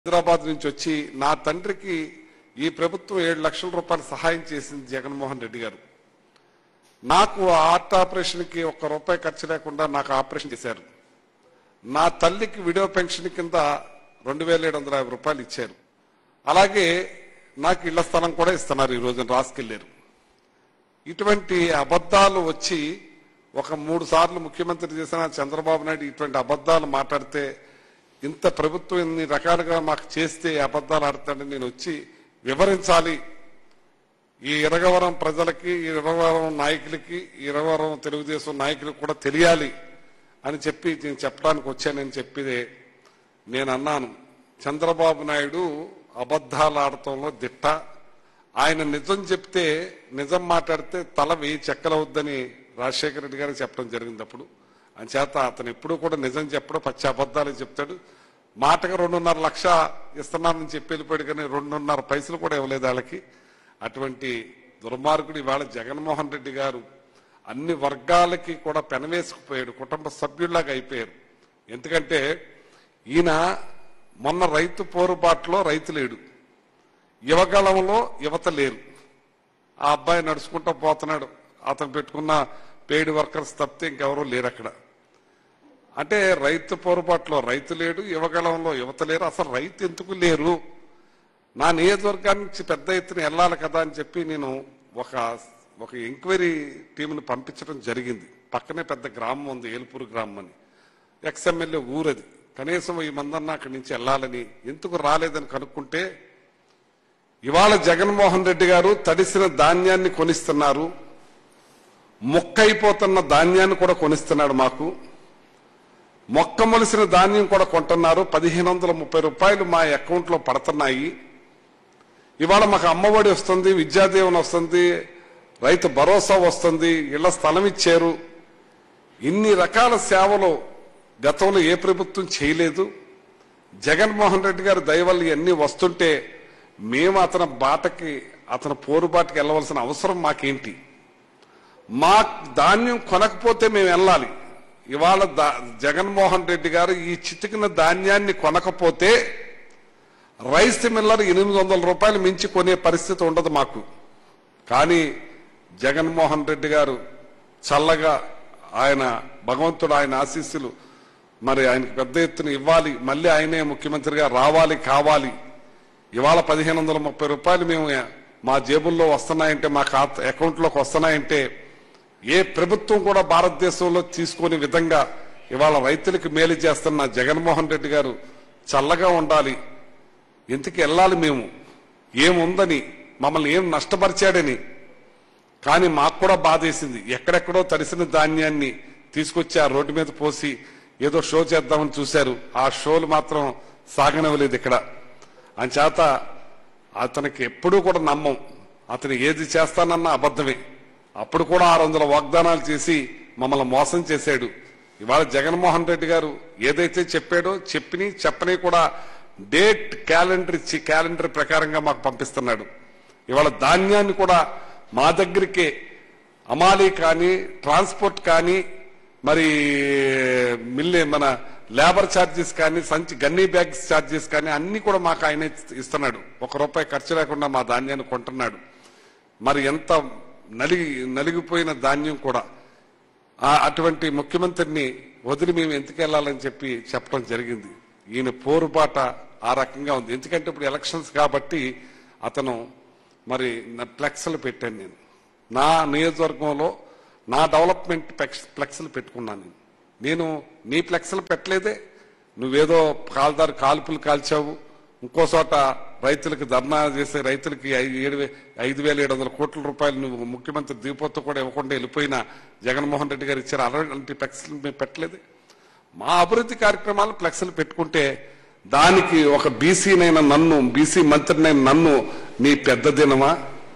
హైదరాబాద్ నుంచి వచ్చి నా తండ్రికి ఈ ప్రభుత్వం ఏడు లక్షల రూపాయలు సహాయం చేసింది జగన్మోహన్ రెడ్డి గారు నాకు ఆ హార్ట్ ఆపరేషన్కి ఒక్క రూపాయి ఖర్చు లేకుండా నాకు ఆపరేషన్ చేశారు నా తల్లికి విడో పెన్షన్ కింద రెండు వేల ఏడు వందల యాభై రూపాయలు ఇచ్చారు అలాగే నాకు ఇళ్ల స్థలం కూడా ఇస్తున్నారు ఈ రోజున రాసుకెళ్లారు ఇటువంటి అబద్ధాలు వచ్చి ఒక మూడు సార్లు ముఖ్యమంత్రి చేసిన చంద్రబాబు నాయుడు ఇటువంటి అబద్ధాలు మాట్లాడితే ఇంత ప్రభుత్వం ఇన్ని రకాలుగా మాకు చేస్తే అబద్ధాలు ఆడతాడని నేను వచ్చి వివరించాలి ఈ ఇరగవరం ప్రజలకి ఈ ఇరగవరం నాయకులకి ఈ ఇరగవరం తెలుగుదేశం నాయకులకు కూడా తెలియాలి అని చెప్పి నేను చెప్పడానికి వచ్చానని చెప్పిదే నేను అన్నాను చంద్రబాబు నాయుడు అబద్ధాలు ఆడటంలో దిట్ట ఆయన నిజం చెప్తే నిజం మాట్లాడితే తల వెయ్యి చెక్కలవుద్దని రాజశేఖర రెడ్డి గారికి చెప్పడం జరిగింది అప్పుడు చేత అతను ఎప్పుడూ కూడా నిజం చెప్పడు పచ్చి అబద్ధాలు చెప్తాడు మాటగా రెండున్నర లక్ష ఇస్తున్నానని చెప్పి వెళ్ళిపోయాడు కానీ రెండున్నర పైసలు కూడా ఇవ్వలేదు వాళ్ళకి అటువంటి దుర్మార్గుడు ఇవాళ జగన్మోహన్ రెడ్డి గారు అన్ని వర్గాలకి కూడా పెనవేసుకుపోయాడు కుటుంబ సభ్యుల్లాగా అయిపోయారు ఎందుకంటే ఈయన మొన్న రైతు పోరుబాటులో రైతు లేడు యువగళంలో యువత లేరు ఆ అబ్బాయి నడుచుకుంటూ పోతున్నాడు అతను పెట్టుకున్న పెయిడ్ వర్కర్స్ తప్పితే ఇంకెవరూ లేరు అక్కడ అంటే రైతు పోరుబాటులో రైతు లేడు యువగళంలో యువత లేరు అసలు రైతు ఎందుకు లేరు నా నియోజకవర్గానికి పెద్ద ఎత్తున వెళ్ళాలి కదా అని చెప్పి నేను ఒక ఒక ఎంక్వైరీ టీంను పంపించడం జరిగింది పక్కనే పెద్ద గ్రామం ఉంది ఏల్పూర్ గ్రామం అని ఎక్స్ఎమ్మెల్యే ఊరది కనీసం ఈ మందన్న అక్కడి నుంచి వెళ్ళాలని ఎందుకు రాలేదని కనుక్కుంటే ఇవాళ జగన్మోహన్ రెడ్డి గారు తడిసిన ధాన్యాన్ని కొనిస్తున్నారు మొక్కైపోతున్న ధాన్యాన్ని కూడా కొనిస్తున్నాడు మాకు మొక్క మొలిసిన ధాన్యం కూడా కొంటున్నారు పదిహేను వందల ముప్పై రూపాయలు మా అకౌంట్లో పడుతున్నాయి ఇవాళ మాకు అమ్మఒడి వస్తుంది విద్యాదీవన వస్తుంది రైతు భరోసా వస్తుంది ఇళ్ల స్థలం ఇచ్చారు ఇన్ని రకాల సేవలు గతంలో ఏ ప్రభుత్వం చేయలేదు జగన్మోహన్ రెడ్డి గారి దయవల్ల ఇవన్నీ వస్తుంటే మేము అతని బాటకి అతని పోరుబాటుకి వెళ్ళవలసిన అవసరం మాకేంటి మా ధాన్యం కొనకపోతే మేము వెళ్ళాలి ఇవాళ దా- జగన్మోహన్ రెడ్డి గారు ఈ చితికిన ధాన్యాన్ని కొనకపోతే రైస్ మిల్లర్ ఎనిమిది వందల రూపాయలు మించి కొనే పరిస్థితి ఉండదు మాకు కానీ జగన్మోహన్ రెడ్డి గారు చల్లగా ఆయన భగవంతుడు ఆయన ఆశీస్సులు మరి ఆయనకు పెద్ద ఎత్తున ఇవ్వాలి మళ్ళీ ఆయనే ముఖ్యమంత్రిగా రావాలి కావాలి ఇవాళ పదిహేను వందల ముప్పై రూపాయలు మేము మా జేబుల్లో వస్తున్నాయంటే మా ఖాతా అకౌంట్లోకి వస్తున్నాయంటే ఏ ప్రభుత్వం కూడా భారతదేశంలో తీసుకునే విధంగా ఇవాళ రైతులకు మేలు చేస్తున్న జగన్మోహన్ రెడ్డి గారు చల్లగా ఉండాలి ఎందుకు వెళ్ళాలి మేము ఏముందని మమ్మల్ని ఏం నష్టపరిచాడని కానీ మాకు కూడా బాధేసింది ఎక్కడెక్కడో తడిసిన ధాన్యాన్ని తీసుకొచ్చి ఆ రోడ్డు మీద పోసి ఏదో షో చేద్దామని చూశారు ఆ షోలు మాత్రం సాగనివ్వలేదు ఇక్కడ అంచేత అతనికి ఎప్పుడూ కూడా నమ్మం అతను ఏది చేస్తానన్న అబద్ధమే అప్పుడు కూడా ఆరు వందల వాగ్దానాలు చేసి మమ్మల్ని మోసం చేశాడు ఇవాళ జగన్మోహన్ రెడ్డి గారు ఏదైతే చెప్పాడో చెప్పిని చెప్పని కూడా డేట్ క్యాలెండర్ ఇచ్చి క్యాలెండర్ ప్రకారంగా మాకు పంపిస్తున్నాడు ఇవాళ ధాన్యాన్ని కూడా మా దగ్గరికే అమాలి కానీ ట్రాన్స్పోర్ట్ కానీ మరి మిల్లే మన లేబర్ ఛార్జెస్ కానీ సంచి గన్నీ బ్యాగ్స్ ఛార్జెస్ కానీ అన్ని కూడా మాకు ఆయన ఇస్తున్నాడు ఒక రూపాయి ఖర్చు లేకుండా మా ధాన్యాన్ని కొంటున్నాడు మరి ఎంత నలిగి నలిగిపోయిన ధాన్యం కూడా ఆ అటువంటి ముఖ్యమంత్రిని వదిలి మేము ఎందుకు వెళ్ళాలని చెప్పి చెప్పడం జరిగింది ఈయన పోరుబాట ఆ రకంగా ఉంది ఎందుకంటే ఇప్పుడు ఎలక్షన్స్ కాబట్టి అతను మరి నా ఫ్లెక్స్లు పెట్టాను నేను నా నియోజకవర్గంలో నా డెవలప్మెంట్ ఫ్లెక్స్ ఫ్లెక్స్లు పెట్టుకున్నాను నేను నేను నీ ఫ్లెక్స్లు పెట్టలేదే నువ్వేదో కాల్దారు కాల్పులు కాల్చావు ఇంకో చోట రైతులకు ధర్నా చేసే రైతులకి ఐ- ఏడు వే- ఐదు వేల ఏడు వందల కోట్ల రూపాయలు నువ్వు ముఖ్యమంత్రి దిగిపోతూ కూడా ఇవ్వకుండా వెళ్ళిపోయిన జగన్మోహన్ రెడ్డి గారు ఇచ్చారు అలాంటి ఫ్లెక్స్లు మేము పెట్టలేదు మా అభివృద్ధి కార్యక్రమాలు ఫ్లెక్స్లు పెట్టుకుంటే దానికి ఒక బీసీనైన నన్ను బీసీ మంత్రినైన నన్ను నీ పెద్ద దినమా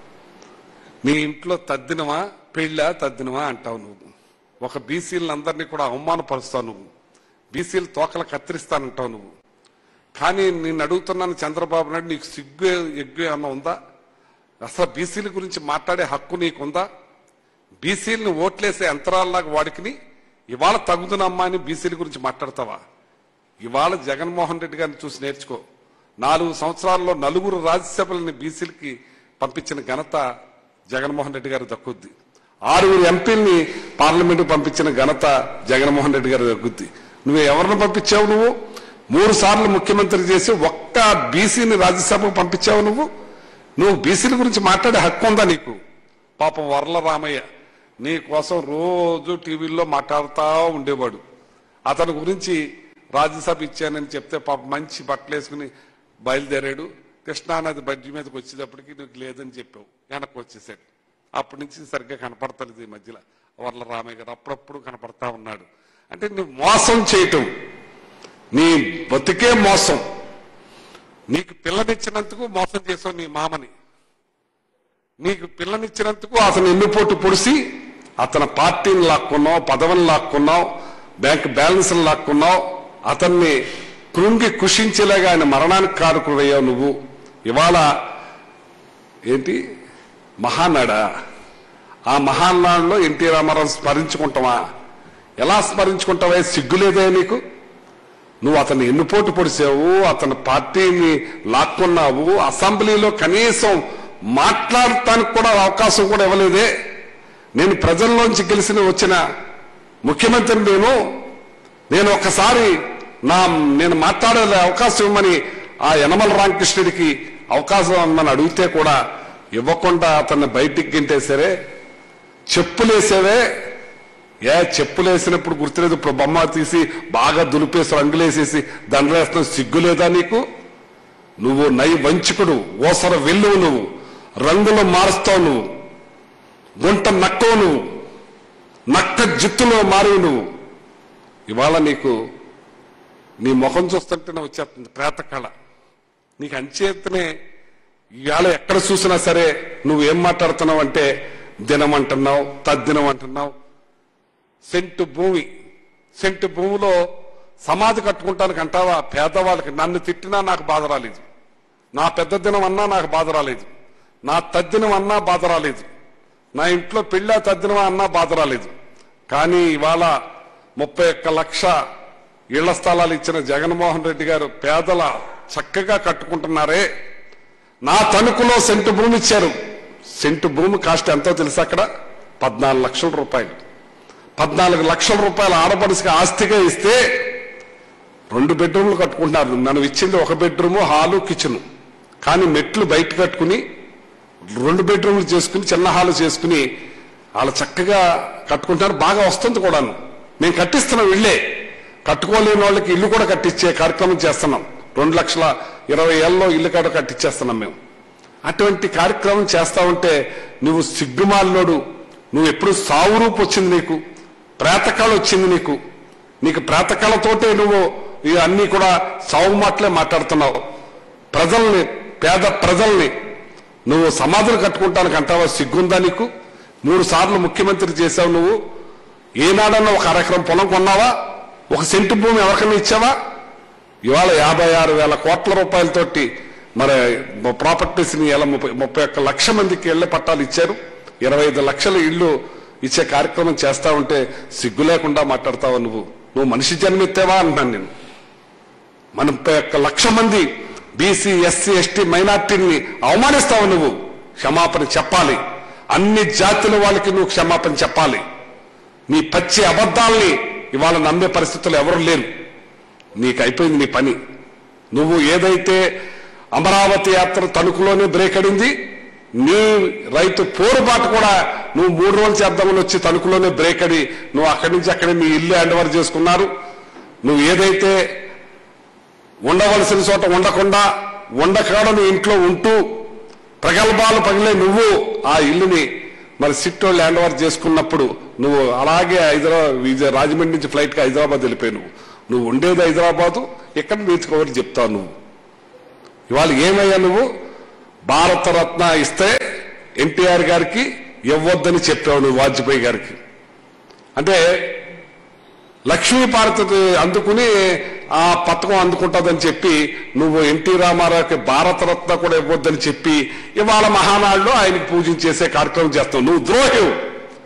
నీ ఇంట్లో తద్దినమా పెళ్ళా తద్దినమా అంటావు నువ్వు ఒక బీసీలందరినీ కూడా అవమానపరుస్తావు నువ్వు బీసీలు తోకలు కత్తిరిస్తానంటావు నువ్వు కానీ నేను అడుగుతున్నాను చంద్రబాబు నాయుడు నీకు సిగ్గు ఎగ్గు ఏమన్నా ఉందా అసలు బీసీల గురించి మాట్లాడే హక్కు నీకుందా బీసీలను ఓట్లేసే యంత్రాల్లాగా వాడికిని ఇవాళ తగుదునమ్మా అని బీసీల గురించి మాట్లాడతావా ఇవాళ జగన్మోహన్ రెడ్డి గారిని చూసి నేర్చుకో నాలుగు సంవత్సరాల్లో నలుగురు రాజ్యసభలని బీసీలకి పంపించిన ఘనత జగన్మోహన్ రెడ్డి గారు దక్కుద్ది ఆరుగురు ఎంపీల్ని పార్లమెంట్ పంపించిన ఘనత జగన్మోహన్ రెడ్డి గారు దక్కుద్ది నువ్వు ఎవరిని పంపించావు నువ్వు మూడు సార్లు ముఖ్యమంత్రి చేసి ఒక్క బీసీని రాజ్యసభకు పంపించావు నువ్వు నువ్వు బీసీల గురించి మాట్లాడే హక్కు ఉందా నీకు పాపం వరల రామయ్య నీ కోసం రోజు టీవీల్లో మాట్లాడుతూ ఉండేవాడు అతని గురించి రాజ్యసభ ఇచ్చానని చెప్తే పాప మంచి బట్టలు వేసుకుని బయలుదేరాడు కృష్ణానది బడ్జి మీదకి వచ్చేటప్పటికి నీకు లేదని చెప్పావు వెనక్కి వచ్చేసాడు అప్పటి నుంచి సరిగ్గా కనపడతలేదు ఈ మధ్యలో వర్ల రామయ్య గారు అప్పుడప్పుడు కనపడతా ఉన్నాడు అంటే నువ్వు మోసం చేయటం నీ బతికే మోసం నీకు పిల్లనిచ్చినందుకు మోసం చేసావు నీ మామని నీకు పిల్లనిచ్చినందుకు అతను ఎన్నుపోటు పొడిసి అతని పార్టీని లాక్కున్నావు పదవిని లాక్కున్నావు బ్యాంక్ బ్యాలెన్స్ లాక్కున్నావు అతన్ని కృంగి కుషించేలాగా ఆయన మరణానికి కారుకుడయ్యావు నువ్వు ఇవాళ ఏంటి మహానాడా ఆ మహానాడులో ఎన్టీ రామారావు స్మరించుకుంటావా ఎలా స్మరించుకుంటావా సిగ్గులేదే నీకు నువ్వు అతన్ని ఎన్నుపోటు పొడిచావు అతని పార్టీని లాక్కున్నావు అసెంబ్లీలో కనీసం మాట్లాడటానికి కూడా అవకాశం కూడా ఇవ్వలేదే నేను ప్రజల్లోంచి గెలిచిన వచ్చిన ముఖ్యమంత్రి నేను నేను ఒక్కసారి నా నేను మాట్లాడే అవకాశం ఇవ్వమని ఆ యనమల రామకృష్ణుడికి అవకాశం ఇవ్వమని అడిగితే కూడా ఇవ్వకుండా అతన్ని బయటికి గింటేసరే చెప్పులేసేవే ఏ చెప్పులేసినప్పుడు గుర్తులేదు ఇప్పుడు బొమ్మ తీసి బాగా దులిపేసి రంగులేసేసి దండలేస్తున్న సిగ్గులేదా నీకు నువ్వు నై వంచుకుడు ఓసర వెల్లువు నువ్వు రంగులు మారుస్తావు నువ్వు గుంట నక్కవు నువ్వు నక్క జిత్తులో మారివు నువ్వు ఇవాళ నీకు నీ ముఖం చూస్తుంటేనే వచ్చేస్తుంది ప్రేత కళ నీకు అంచేతనే ఇవాళ ఎక్కడ చూసినా సరే నువ్వేం మాట్లాడుతున్నావు అంటే దినం అంటున్నావు తద్దినం అంటున్నావు సెంటు భూమి సెంటు భూమిలో సమాధి కట్టుకుంటానికి అంటావా పేదవాళ్ళకి నన్ను తిట్టినా నాకు బాధ రాలేదు నా పెద్ద దినం అన్నా నాకు బాధ రాలేదు నా తద్దినం అన్నా బాధ రాలేదు నా ఇంట్లో పెళ్ళా తద్దినం అన్నా బాధ రాలేదు కానీ ఇవాళ ముప్పై ఒక్క లక్ష ఇళ్ల స్థలాలు ఇచ్చిన జగన్మోహన్ రెడ్డి గారు పేదల చక్కగా కట్టుకుంటున్నారే నా తణుకులో సెంటు భూమి ఇచ్చారు సెంటు భూమి కాస్ట్ ఎంతో తెలుసా అక్కడ పద్నాలుగు లక్షల రూపాయలు పద్నాలుగు లక్షల రూపాయల ఆడపడిసికి ఆస్తిగా ఇస్తే రెండు బెడ్రూమ్లు కట్టుకుంటున్నారు మనం ఇచ్చింది ఒక బెడ్రూము హాలు కిచెన్ కానీ మెట్లు బయట కట్టుకుని రెండు బెడ్రూమ్లు చేసుకుని చిన్న హాలు చేసుకుని వాళ్ళు చక్కగా కట్టుకుంటున్నారు బాగా వస్తుంది కూడాను మేము కట్టిస్తున్నాం ఇళ్ళే కట్టుకోలేని వాళ్ళకి ఇల్లు కూడా కట్టించే కార్యక్రమం చేస్తున్నాం రెండు లక్షల ఇరవై ఏళ్ళలో ఇల్లు కాడ కట్టించేస్తున్నాం మేము అటువంటి కార్యక్రమం చేస్తా ఉంటే నువ్వు సిగ్గుమాలినోడు నువ్వు ఎప్పుడు సావు రూపు వచ్చింది నీకు ప్రేతకాలు వచ్చింది నీకు నీకు ప్రేతకాలతోటే నువ్వు ఇవి అన్ని కూడా సావు మాటలే మాట్లాడుతున్నావు ప్రజల్ని పేద ప్రజల్ని నువ్వు సమాధులు కట్టుకుంటానికి అంటావా సిగ్గుందా నీకు మూడు సార్లు ముఖ్యమంత్రి చేశావు నువ్వు ఏనాడన్నా ఒక అరెకరం పొలం కొన్నావా ఒక సెంటు భూమి ఎవరికైనా ఇచ్చావా ఇవాళ యాభై ఆరు వేల కోట్ల రూపాయలతోటి మరి ప్రాపర్టీస్ ని ఇలా ముప్పై ముప్పై ఒక్క లక్ష మందికి ఇళ్ల పట్టాలు ఇచ్చారు ఇరవై ఐదు లక్షల ఇళ్లు ఇచ్చే కార్యక్రమం చేస్తా ఉంటే సిగ్గు లేకుండా మాట్లాడతావా నువ్వు నువ్వు మనిషి జన్మెత్తావా అంటున్నాను నేను మన ముప్పై ఒక్క లక్ష మంది బీసీ ఎస్సీ ఎస్టీ మైనార్టీని అవమానిస్తావు నువ్వు క్షమాపణ చెప్పాలి అన్ని జాతుల వాళ్ళకి నువ్వు క్షమాపణ చెప్పాలి నీ పచ్చి అబద్ధాల్ని ఇవాళ నమ్మే పరిస్థితులు ఎవరు లేరు నీకు అయిపోయింది నీ పని నువ్వు ఏదైతే అమరావతి యాత్ర తణుకులోనే బ్రేక్ అడింది నీ రైతు పోరుబాటు కూడా నువ్వు మూడు రోజులు చేద్దామని వచ్చి తణుకులోనే బ్రేక్ అడి నువ్వు అక్కడి నుంచి అక్కడే మీ ఇల్లు హ్యాండ్ ఓవర్ చేసుకున్నారు నువ్వు ఏదైతే ఉండవలసిన చోట ఉండకుండా ఉండకాడ నీ ఇంట్లో ఉంటూ ప్రగల్భాలు పగిలే నువ్వు ఆ ఇల్లుని మరి సిట్టో ల్యాండ్ ఓవర్ చేసుకున్నప్పుడు నువ్వు అలాగే హైదరాబాద్ విజయ రాజమండ్రి నుంచి ఫ్లైట్కి హైదరాబాద్ వెళ్ళిపోయి నువ్వు నువ్వు ఉండేది హైదరాబాదు ఎక్కడ నేర్చుకోవాలి చెప్తావు నువ్వు ఇవాళ ఏమయ్యా నువ్వు భారతరత్న ఇస్తే ఎన్టీఆర్ గారికి ఇవ్వద్దని చెప్పావు నువ్వు వాజ్పేయి గారికి అంటే లక్ష్మీ భారత్ అందుకుని ఆ పథకం అందుకుంటుందని చెప్పి నువ్వు ఎన్టీ రామారావుకి భారతరత్న కూడా ఇవ్వద్దని చెప్పి ఇవాళ మహానాడులో ఆయనకి పూజించేసే కార్యక్రమం చేస్తావు నువ్వు ద్రోహి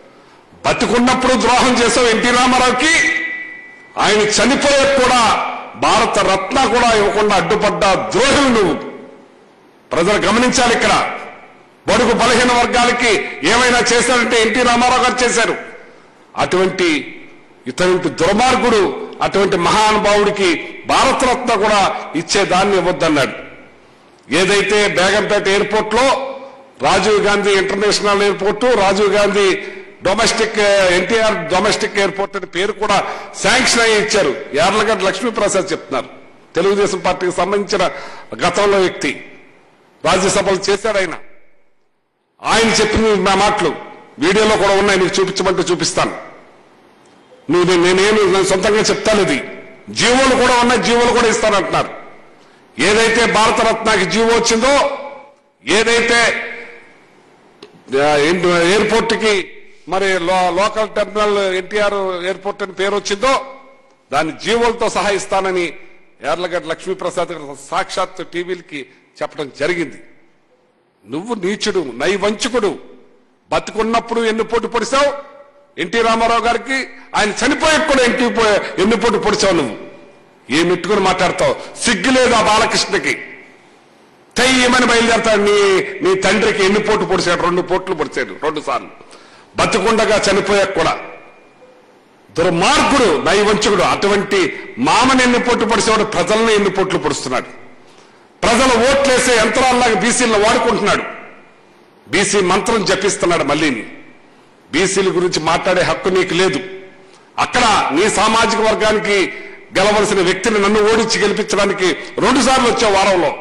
బతికున్నప్పుడు ద్రోహం చేసావు ఎన్టీ రామారావుకి ఆయన చనిపోయే కూడా భారత రత్న కూడా ఇవ్వకుండా అడ్డుపడ్డ ద్రోహులు నువ్వు ప్రజలు గమనించాలి ఇక్కడ బడుగు బలహీన వర్గాలకి ఏమైనా చేశారంటే ఎన్టీ రామారావు గారు చేశారు అటువంటి ఇటువంటి దుర్మార్గుడు అటువంటి మహానుభావుడికి భారతరత్న కూడా ఇచ్చే దాన్ని ఇవ్వద్దన్నాడు ఏదైతే బేగంపేట ఎయిర్పోర్ట్ లో Rajiv Gandhi international airport Rajiv Gandhi domestic NTR domestic airport అని పేరు కూడా శాంక్షన్ అయ్యి ఇచ్చారు యార్లగడ్డ లక్ష్మీప్రసాద్ చెప్తున్నారు తెలుగుదేశం పార్టీకి సంబంధించిన గతంలో వ్యక్తి రాజ్యసభలు చేశాడు ఆయన ఆయన చెప్పిన మా మాటలు వీడియోలో కూడా ఉన్నాయి మీకు చూపించమంటే చూపిస్తాను నువ్వు నేను- నేనేమి నేను సొంతంగా చెప్తాను ఇది జీవోలు కూడా ఉన్నాయి జీవోలు కూడా ఇస్తానంటున్నారు ఏదైతే భారతరత్నకి జీవో వచ్చిందో ఏదైతే ఆ, ఎన్- ఎయిర్పోర్ట్ కి మరి లో- లోకల్ టెర్మినల్ ఎన్టీఆర్ ఎయిర్పోర్ట్ అని పేరు వచ్చిందో దాన్ని జీవోలతో సహా ఇస్తానని యార్లగడ్డ లక్ష్మీప్రసాద్ గారు సాక్షాత్ టీవీలకి చెప్పడం జరిగింది నువ్వు నీచుడు నైవంచకుడు బతికున్నప్పుడు ఎన్ని పోటు పొడిచావు ఎన్టీ రామారావు గారికి ఆయన చనిపోయాక కూడా ఎన్టీ ఎన్ని పోటు పొడిచావు నువ్వు ఏం ఎట్టుకుని మాట్లాడతావు సిగ్గు లేదు ఆ బాలకృష్ణకి తెయ్యమని బయలుదేరతాడు నీ నీ తండ్రికి ఎన్ని పోటు పొడిచాడు రెండు పోట్లు పొడిచాడు రెండు సార్లు బతికుండగా చనిపోయాక కూడా దుర్మార్గుడు నైవంచకుడు అటువంటి మామని ఎన్ని పొట్టు పొడిచేవాడు ప్రజలను ఎన్ని పొట్లు పొడుస్తున్నాడు ప్రజల ఓట్లేసే యంత్రాల్లాగా బీసీలను వాడుకుంటున్నాడు బీసీ మంత్రం జపిస్తున్నాడు మళ్ళీని బీసీల గురించి మాట్లాడే హక్కు నీకు లేదు అక్కడ నీ సామాజిక వర్గానికి గెలవలసిన వ్యక్తిని నన్ను ఓడించి గెలిపించడానికి రెండు సార్లు వచ్చావు వారంలో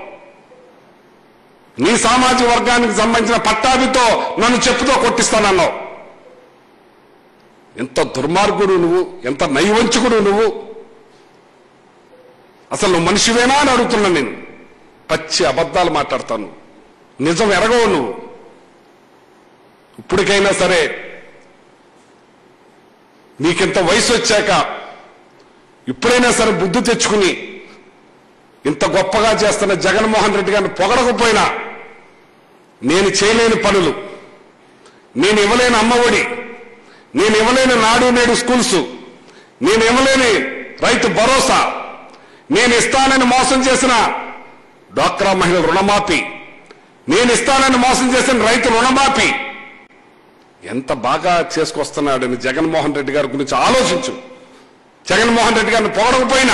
నీ సామాజిక వర్గానికి సంబంధించిన పట్టాభితో నన్ను చెప్పుతో కొట్టిస్తానన్నావు ఎంత దుర్మార్గుడు నువ్వు ఎంత నైవంచకుడు నువ్వు అసలు నువ్వు మనిషివేనా అని అడుగుతున్నా నేను పచ్చి అబద్ధాలు మాట్లాడతాను నిజం ఎరగవు నువ్వు ఇప్పటికైనా సరే నీకింత వయసు వచ్చాక ఇప్పుడైనా సరే బుద్ధి తెచ్చుకుని ఇంత గొప్పగా చేస్తున్న జగన్మోహన్ రెడ్డి గారిని పొగడకపోయినా నేను చేయలేని పనులు నేను ఇవ్వలేని అమ్మఒడి నేను ఇవ్వలేని నాడు నేడు స్కూల్స్ నేను ఇవ్వలేని రైతు భరోసా నేను ఇస్తానని మోసం చేసిన డ్వాక్రా మహిళల రుణమాఫీ నేను ఇస్తానని మోసం చేసిన రైతు రుణమాఫీ ఎంత బాగా చేసుకొస్తున్నాడని జగన్మోహన్ రెడ్డి గారి గురించి ఆలోచించు జగన్మోహన్ రెడ్డి గారిని పొగడకపోయినా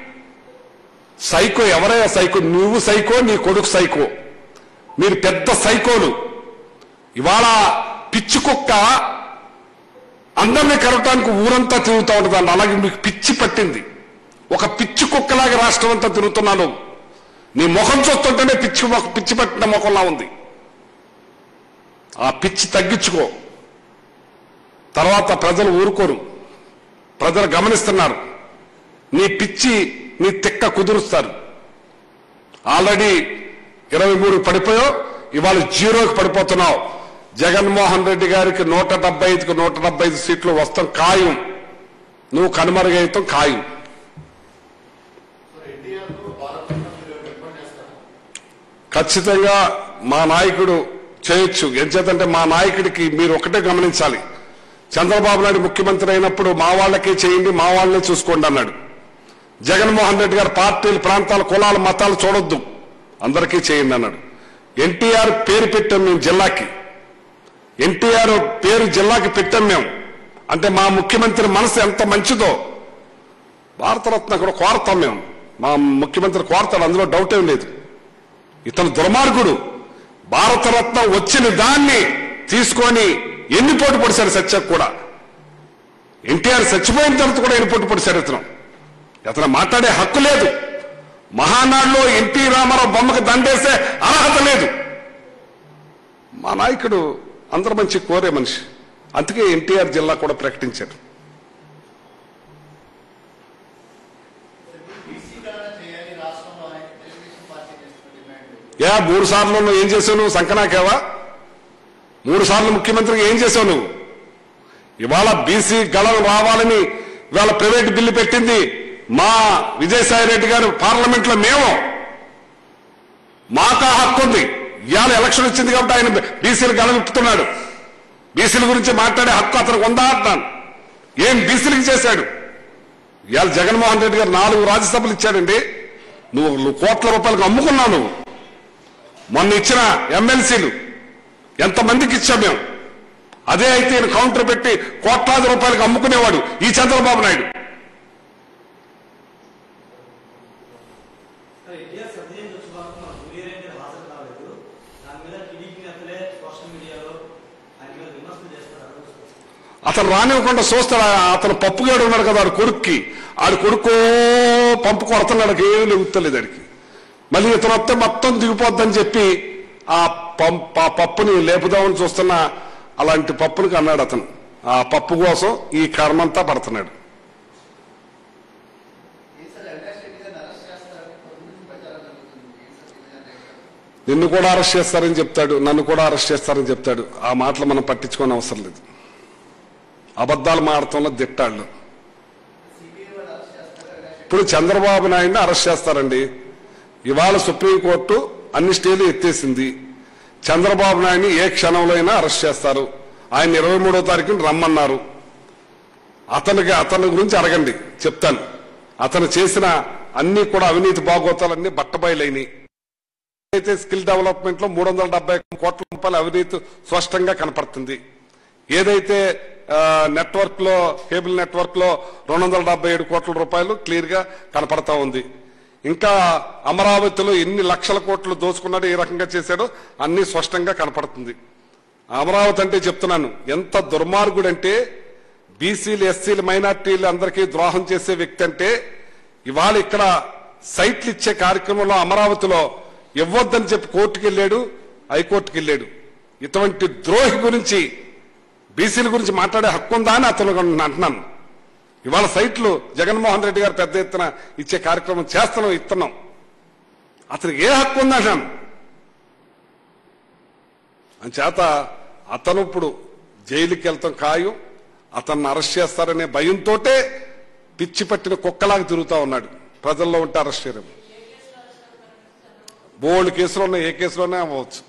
సైకో ఎవరయ్యా సైకో నువ్వు సైకో నీ కొడుకు సైకో మీరు పెద్ద సైకోలు ఇవాళ పిచ్చి కుక్క అందరినీ కరవటానికి ఊరంతా తిరుగుతూ ఉంటుంది అలాగే మీకు పిచ్చి పట్టింది ఒక పిచ్చి కుక్కలాగా రాష్ట్రం అంతా తిరుగుతున్నాను నీ ముఖం చూస్తుంటేనే పిచ్చి మొఖ- పిచ్చి పట్టిన ముఖంలా ఉంది ఆ పిచ్చి తగ్గించుకో తర్వాత ప్రజలు ఊరుకోరు ప్రజలు గమనిస్తున్నారు నీ పిచ్చి నీ తిక్క కుదురుస్తారు ఆల్రెడీ ఇరవై మూడు పడిపోయావు ఇవాళ జీరోకి పడిపోతున్నావు జగన్మోహన్ రెడ్డి గారికి నూట డెబ్బై ఐదుకు నూట డెబ్బై ఐదు సీట్లు వస్తాం ఖాయం నువ్వు కనుమరుగైతాం ఖాయం ఖచ్చితంగా మా నాయకుడు చేయొచ్చు ఎంచేతంటే మా నాయకుడికి మీరు ఒకటే గమనించాలి చంద్రబాబు నాయుడు ముఖ్యమంత్రి అయినప్పుడు మా వాళ్ళకే చేయండి మా వాళ్ళనే చూసుకోండి అన్నాడు జగన్మోహన్ రెడ్డి గారు పార్టీలు ప్రాంతాల కులాలు మతాలు చూడొద్దు అందరికీ చేయండి అన్నాడు ఎన్టీఆర్ పేరు పెట్టాం మేము జిల్లాకి ఎన్టీఆర్ పేరు జిల్లాకి పెట్టాం మేము అంటే మా ముఖ్యమంత్రి మనసు ఎంత మంచిదో భారతరత్న కూడా కోరతాం మేము మా ముఖ్యమంత్రి కోరతాడు అందులో డౌట్ ఏం లేదు ఇతను దుర్మార్గుడు భారతరత్న వచ్చిన దాన్ని తీసుకొని ఎన్ని పోటు పొడిశాడు సత్యకు కూడా ఎన్టీఆర్ చచ్చిపోయిన తర్వాత కూడా ఎన్ని పోటు పొడిశాడు ఇతను ఇతను మాట్లాడే హక్కు లేదు మహానాడులో ఎన్టీ రామారావు బొమ్మకు దండేసే అర్హత లేదు మా నాయకుడు అందరి మంచి కోరే మనిషి అందుకే ఎన్టీఆర్ జిల్లా కూడా ప్రకటించారు బీసీకరణ చేయాలి రాష్ట్రంలో ఆయన తెలుగుదేశం పార్టీ చేస్తున్న డిమాండ్ యా మూడు సార్లు నువ్వు ఏం చేసావు నువ్వు సంకనాకేవా మూడు సార్లు ముఖ్యమంత్రిగా ఏం చేసావు నువ్వు ఇవాళ బీసీ గళం రావాలని ఇవాళ ప్రైవేట్ బిల్లు పెట్టింది మా విజయసాయి రెడ్డి గారు పార్లమెంట్ లో మేము మాకా హక్కు ఉంది ఇవాళ ఎలక్షన్ వచ్చింది కాబట్టి ఆయన బీసీలు గళం ఇప్పుతున్నాడు బీసీల గురించి మాట్లాడే హక్కు అతనికి ఉందా అంటున్నాను ఏం బీసీలకు చేశాడు ఇవాళ జగన్మోహన్ రెడ్డి గారు నాలుగు రాజ్యసభలు ఇచ్చాడండి నువ్వు నువ్వు కోట్ల రూపాయలకు అమ్ముకున్నావు నువ్వు మొన్న ఇచ్చిన ఎమ్మెల్సీలు ఎంతమందికి ఇచ్చాం మేము అదే అయితే ఈయన కౌంటర్ పెట్టి కోట్లాది రూపాయలకు అమ్ముకునేవాడు ఈ చంద్రబాబు నాయుడు ఎన్టీఆర్ సబ్జెక్ట్ వచ్చి వరకు మన జూనియర్ ఎన్టీఆర్ హాజరు కాలేదు దాని మీద టీడీపీ నేతలే సోషల్ మీడియాలో ఆయన మీద విమర్శలు చేస్తున్నారు అతను రానివ్వకుండా చూస్తాడు అతను పప్పుగాడు ఉన్నాడు కదా ఆడు కొడుక్కి ఆడు కొడుకో పంపు కొడుతున్నాడు ఏమీ లేగుతలేదు ఆడికి మళ్ళీ ఇతను వస్తే మొత్తం దిగిపోద్దని చెప్పి ఆ పంప్ ఆ పప్పుని లేపుదామని చూస్తున్న అలాంటి పప్పునికి అన్నాడు అతను ఆ పప్పు కోసం ఈ కర్మంతా పడుతున్నాడు ఏం సార్ అవినాష్ రెడ్డి గారిని అరెస్ట్ చేస్తారని కొద్ది నుంచి ప్రచారం జరుగుతుంది ఏం సార్ నిజంగా రేపు నిన్ను కూడా అరెస్ట్ చేస్తారని చెప్తాడు నన్ను కూడా అరెస్ట్ చేస్తారని చెప్తాడు ఆ మాటలు మనం పట్టించుకోని అవసరం లేదు అబద్ధాలు మాడటంలో దిట్టాళ్ళు సిబిఐ వాళ్ళు అరెస్ట్ చేస్తారు అవినాష్ ఇప్పుడు చంద్రబాబు నాయుడిని అరెస్ట్ చేస్తారండి ఇవాళ సుప్రీంకోర్టు అన్ని స్టేలు ఎత్తేసింది చంద్రబాబు నాయుడిని ఏ క్షణంలో అయినా అరెస్ట్ చేస్తారు ఆయన ఇరవై మూడో తారీఖున రమ్మన్నారు అతనికి అతని గురించి అడగండి చెప్తాను అతను చేసిన అన్ని కూడా అవినీతి బాగోతాలన్నీ బట్టబయలైనవి అయితే స్కిల్ డెవలప్మెంట్ లో మూడు వందల డెబ్బై కోట్ల రూపాయల అవినీతి స్పష్టంగా కనపడుతుంది ఏదైతే నెట్వర్క్ లో కేబుల్ నెట్వర్క్ లో రెండు వందల డెబ్బై ఏడు కోట్ల రూపాయలు క్లియర్ గా కనపడతా ఉంది ఇంకా అమరావతిలో ఎన్ని లక్షల కోట్లు దోచుకున్నాడో ఏ రకంగా చేశాడో అన్ని స్పష్టంగా కనపడుతుంది అమరావతి అంటే చెప్తున్నాను ఎంత దుర్మార్గుడంటే బీసీలు ఎస్సీలు మైనార్టీలు అందరికీ ద్రోహం చేసే వ్యక్తి అంటే ఇవాళ ఇక్కడ సైట్లు ఇచ్చే కార్యక్రమంలో అమరావతిలో ఇవ్వొద్దని చెప్పి కోర్టుకు వెళ్ళాడు హైకోర్టుకు వెళ్ళాడు ఇటువంటి ద్రోహి గురించి బీసీల గురించి మాట్లాడే హక్కు ఉందా అని అతను అంటున్నాను ఇవాళ సైట్లు జగన్మోహన్ రెడ్డి గారు పెద్ద ఎత్తున ఇచ్చే కార్యక్రమం చేస్తున్నాం ఇస్తున్నాం అతనికి ఏ హక్కు ఉందంటాను అంచేత అతను ఇప్పుడు జైలుకి వెళ్తాం ఖాయం అతన్ని అరెస్ట్ చేస్తారనే భయంతోటే పిచ్చి పట్టిన కుక్కలాగా తిరుగుతా ఉన్నాడు ప్రజల్లో ఉంటే అరెస్ట్ చేయడం బోల్డ్ కేసులు ఉన్నాయి ఏ కేసులోనే అవ్వచ్చు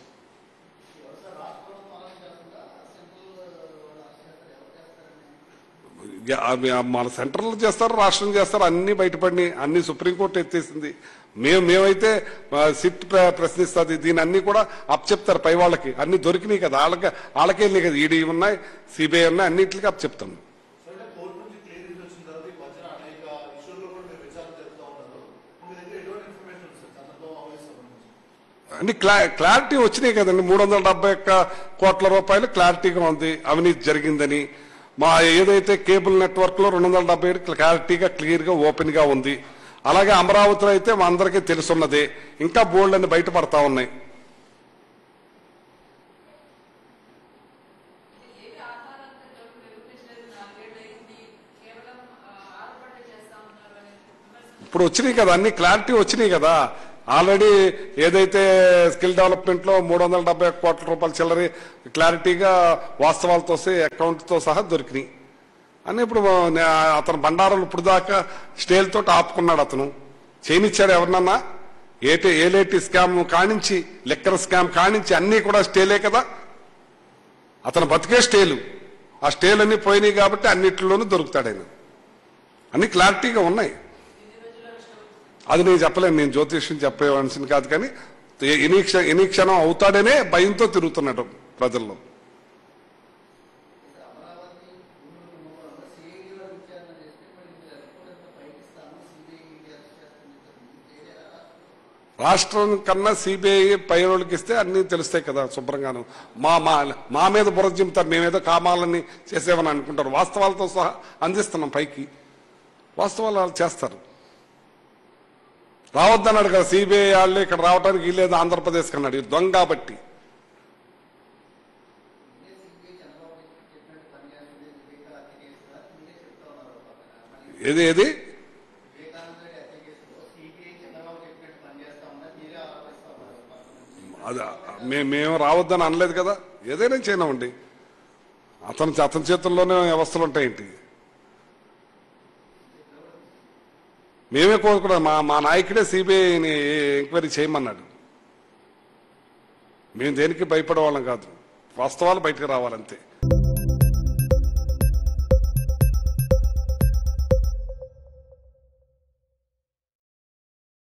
యా, అవి మన సెంట్రల్ చేస్తారు రాష్ట్రం చేస్తారు అన్ని బయటపడినాయి అన్ని సుప్రీంకోర్టు ఎత్తేసింది మేము మేమైతే ఆ, సిట్ ప్ర- ప్రశ్నిస్తుంది దీని అన్ని కూడా అప్ చెప్తారు పై వాళ్ళకి అన్ని దొరికినాయి కదా వాళ్ళకి వాళ్ళకే వెళ్ళినాయి కదా ఈడీ ఉన్నాయి సిబిఐ ఉన్నాయి అన్నింటికి అప్ చెప్తాం అంటే కోర్టు నుంచి క్లియరెన్స్ వచ్చిన తర్వాత ఈ మధ్యన అనేక ఇష్యూల్లో కూడా మీరు విచారణ జరుపుతూ ఉన్నారు మీ దగ్గర ఎటువంటి ఇన్ఫర్మేషన్ ఉంది సార్ చంద్రబాబు అవినీతి సంబంధించి అన్ని క్లా క్లారిటీ వచ్చినాయి కదండి మూడు వందల డెబ్బై ఒక్క కోట్ల రూపాయలు క్లారిటీగా ఉంది అవినీతి జరిగిందని మా ఏదైతే కేబుల్ నెట్వర్క్ లో రెండు వందల డెబ్బై ఏడు క్లారిటీగా క్లియర్ గా ఓపెన్ గా ఉంది అలాగే అమరావతిలో అయితే మా అందరికీ తెలుసున్నదే ఇంకా బోల్డ్ అని బయటపడతా ఉన్నాయి ఏవి ఆధారాలతో ఎవరు వెరిఫికేషన్ నాలుగేళ్ళు అయింది కేవలం ఆ, ఆరుబట్టే చేస్తా ఉన్నారు అనే విమర్శలు ఇప్పుడు వచ్చినాయి కదా అన్ని క్లారిటీ వచ్చినాయి కదా ఆల్రెడీ ఏదైతే స్కిల్ డెవలప్మెంట్ లో మూడు వందల డెబ్బై ఒక్క కోట్ల రూపాయల చిల్లరి క్లారిటీగా వాస్తవాలతో అకౌంట్ తో సహా దొరికినాయి అని ఇప్పుడు నే- అతను బండారాలు ఇప్పుడు దాకా స్టేల్ తోటి ఆపుకున్నాడు అతను చేయనిచ్చాడు ఎవరినన్నా ఏటి ఏలేటి స్కామ్ కానించి లెక్కర్ స్కామ్ కానించి అన్ని కూడా స్టేలే కదా అతను బతికే స్టేలు ఆ స్టేలు అన్ని పోయినాయి కాబట్టి అన్నిటిలోనూ దొరుకుతాడు ఆయన అన్ని క్లారిటీగా ఉన్నాయి అది నేను చెప్పలేను నేను జ్యోతిష్యం చెప్పవలసింది కాదు కానీ ఏ- ఎనీ క్ష- ఎనీ క్షణం అవుతాడనే భయంతో తిరుగుతున్నాడు ప్రజల్లో అమరావతి భూములను సిఐడి వారు విచారణ చేస్తే మరి మీరు రిపోర్ట్ అంతా బయట ఇస్తాము సిబిఐ అరెస్ట్ చేస్తుంది తెలియదా రాష్ట్రం కన్నా సిబిఐ పై వాళ్ళకి ఇస్తే అన్ని తెలుస్తాయి కదా శుభ్రంగాను మా మా మా మీద బురద చింపుతారు మేమేదో కామాలని చేసేవని అనుకుంటారు వాస్తవాలతో సహా అందిస్తున్నాం పైకి వాస్తవాలు వాళ్ళు చేస్తారు రావద్దన్నాడు కదా సిబిఐ వాళ్ళు ఇక్కడ రావడానికి వీలేదు ఆంధ్రప్రదేశ్ కన్నాడు ఇది దొంగ కాబట్టి ఇదే సిబిఐ చంద్రబాబు చెప్పినట్టు పనిచేస్తుంది వివేక హత్య కేసు కూడా మీరే చెప్తా ఉన్నారు ఒక పక్కన మరి ఏది ఏది వివేకానంద రెడ్డి హత్య కేసులో సిబిఐ చంద్రబాబు చెప్పినట్టు పనిచేస్తా ఉన్నారు మీరే ఆరోపిస్తా ఉన్నారు ఒక పక్క నుంచి అది మే- మేము రావద్దని అనలేదు కదా ఏదైనా చేయనామండి అతని అతని చేతుల్లోనే వ్యవస్థలు ఉంటాయేంటి మేమే కోరుకున్నాం మా మా నాయకుడే సిబిఐని ఎంక్వైరీ చేయమన్నాడు మేము దేనికి భయపడే వాళ్ళం కాదు వాస్తవాలు బయటకు రావాలంతే